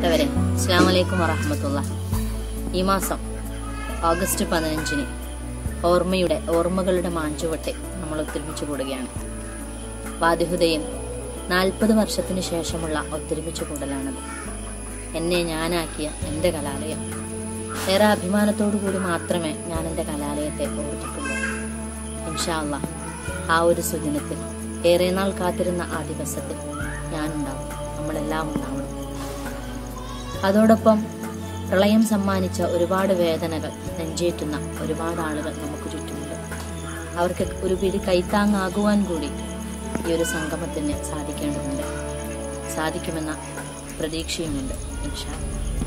പ്രിയപ്പെട്ടവരെ അസ്സാം വലൈക്കും വറഹമത്തുള്ള ഈ മാസം ഓഗസ്റ്റ് പതിനഞ്ചിന് ഓർമ്മയുടെ ഓർമ്മകളുടെ മാഞ്ചുവട്ടെ നമ്മൾ ഒത്തൊരുമിച്ച് കൂടുകയാണ് വാദിഹുദയും നാൽപ്പത് വർഷത്തിന് ശേഷമുള്ള ഒത്തൊരുമിച്ച് കൂടലാണത് എന്നെ ഞാനാക്കിയ എൻ്റെ കലാലയം ഏറെ അഭിമാനത്തോടു കൂടി മാത്രമേ ഞാൻ എൻ്റെ കലാലയത്തെ ഓർമ്മിക്കുള്ളൂ ഇൻഷാല്ല ആ ഒരു സുദിനത്തിൽ ഏറെ നാൾ കാത്തിരുന്ന ആ ദിവസത്തിൽ ഞാനുണ്ടാവും നമ്മളെല്ലാം ഉണ്ടാവണം അതോടൊപ്പം പ്രളയം സമ്മാനിച്ച ഒരുപാട് വേദനകൾ നെഞ്ചേറ്റുന്ന ഒരുപാട് ആളുകൾ നമുക്ക് ചുറ്റുമുണ്ട് അവർക്ക് ഒരു പിടി കൈത്താങ്ങാകുവാൻ കൂടി ഈ ഒരു സംഗമത്തിന് സാധിക്കേണ്ടതുണ്ട് സാധിക്കുമെന്ന പ്രതീക്ഷയുമുണ്ട് ഇൻഷാ അല്ലാ.